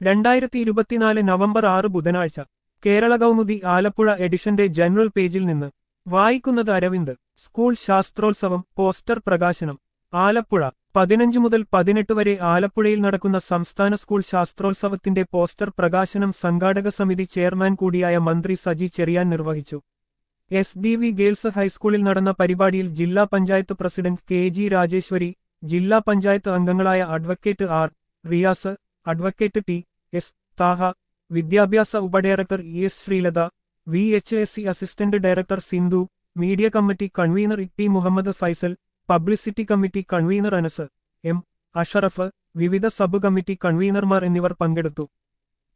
രണ്ടായിരത്തി ഇരുപത്തിനാല് നവംബർ ആറ് ബുധനാഴ്ച കേരള കൗമുദി ആലപ്പുഴ എഡിഷന്റെ ജനറൽ പേജിൽ നിന്ന് വായിക്കുന്നത് അരവിന്ദ് സ്കൂൾ ശാസ്ത്രോത്സവം പോസ്റ്റർ പ്രകാശനം ആലപ്പുഴ പതിനഞ്ച് മുതൽ പതിനെട്ട് വരെ ആലപ്പുഴയിൽ നടക്കുന്ന സംസ്ഥാന സ്കൂൾ ശാസ്ത്രോത്സവത്തിന്റെ പോസ്റ്റർ പ്രകാശനം സംഘാടക സമിതി ചെയർമാൻ കൂടിയായ മന്ത്രി സജി ചെറിയാൻ നിർവഹിച്ചു എസ് ഡി വി ഗേൾസ് ഹൈസ്കൂളിൽ നടന്ന പരിപാടിയിൽ ജില്ലാ panchayat president K G Rajeshwari ജില്ലാ പഞ്ചായത്ത് അംഗങ്ങളായ advocate R Riyas advocate T S Thaha വിദ്യാഭ്യാസ ഉപഡയറക്ടർ E S Sreelatha V H S C assistant director Sindhu media committee convener E Muhammad Faisal publicity committee convener Anas M Ashraf വിവിധ സബ് കമ്മിറ്റി കൺവീനർമാർ എന്നിവർ പങ്കെടുത്തു